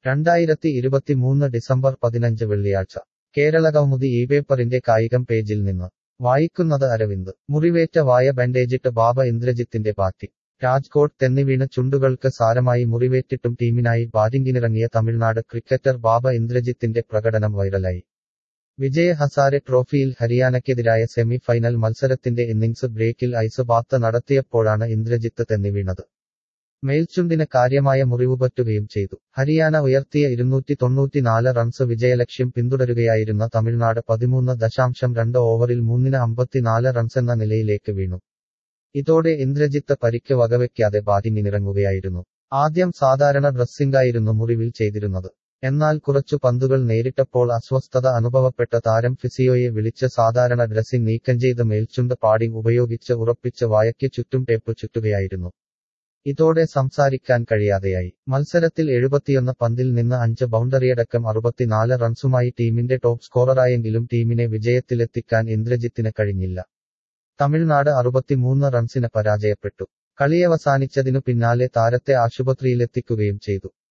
രണ്ടായിരത്തി ഇരുപത്തിമൂന്ന് ഡിസംബർ പതിനഞ്ച് വെള്ളിയാഴ്ച കേരളകൗമുദി ഈ പേപ്പറിന്റെ കായികം പേജിൽ നിന്ന് വായിക്കുന്നത് അരവിന്ദ് മുറിവേറ്റ വായ ബാൻഡേജിട്ട് ബാബ ഇന്ദ്രജിത്തിന്റെ ബാറ്റി രാജ്കോട്ട് തെന്നിവീണ് ചുണ്ടുകൾക്ക് സാരമായി മുറിവേറ്റിട്ടും ടീമിനായി ബാറ്റിംഗിനിറങ്ങിയ തമിഴ്നാട് ക്രിക്കറ്റർ ബാബ ഇന്ദ്രജിത്തിന്റെ പ്രകടനം വൈറലായി വിജയ ഹസാരെ ട്രോഫിയിൽ ഹരിയാനയ്ക്കെതിരായ സെമി ഫൈനൽ മത്സരത്തിന്റെ ഇന്നിംഗ്സ് ബ്രേക്കിൽ ഐസ് ബാത്ത് നടത്തിയപ്പോഴാണ് ഇന്ദ്രജിത്ത് തെന്നിവീണത് മേൽച്ചുണ്ടിന് കാര്യമായ മുറിവുപറ്റുകയും ചെയ്തു ഹരിയാന ഉയർത്തിയ ഇരുന്നൂറ്റി തൊണ്ണൂറ്റിനാല് റൺസ് വിജയലക്ഷ്യം പിന്തുടരുകയായിരുന്ന തമിഴ്നാട് പതിമൂന്ന് ദശാംശം രണ്ട് ഓവറിൽ മൂന്നിന് അമ്പത്തിനാല് റൺസെന്ന നിലയിലേക്ക് വീണു ഇതോടെ ഇന്ദ്രജിത്ത് പരിക്ക് വകവയ്ക്കാതെ ബാറ്റിംഗിനിറങ്ങുകയായിരുന്നു ആദ്യം സാധാരണ ഡ്രസ്സിംഗായിരുന്നു മുറിവിൽ ചെയ്തിരുന്നത് എന്നാൽ കുറച്ചു പന്തുകൾ നേരിട്ടപ്പോൾ അസ്വസ്ഥത അനുഭവപ്പെട്ട താരം ഫിസിയോയെ വിളിച്ച് സാധാരണ ഡ്രസ്സിംഗ് നീക്കം ചെയ്ത് മേൽച്ചുണ്ട് പാഡിംഗ് ഉപയോഗിച്ച് ഉറപ്പിച്ച് വായയ്ക്ക് ചുറ്റും ടേപ്പ് ചുറ്റുകയായിരുന്നു ഇതോടെ സംസാരിക്കാൻ കഴിയാതെയായി മത്സരത്തിൽ എഴുപത്തിയൊന്ന് പന്തിൽ നിന്ന് അഞ്ച് ബൗണ്ടറിയടക്കം അറുപത്തിനാല് റൺസുമായി ടീമിന്റെ ടോപ്പ് സ്കോററായെങ്കിലും ടീമിനെ വിജയത്തിലെത്തിക്കാൻ ഇന്ദ്രജിത്തിന് കഴിഞ്ഞില്ല തമിഴ്നാട് അറുപത്തിമൂന്ന് റൺസിന് പരാജയപ്പെട്ടു കളിയവസാനിച്ചതിനു പിന്നാലെ താരത്തെ ആശുപത്രിയിലെത്തിക്കുകയും ചെയ്തു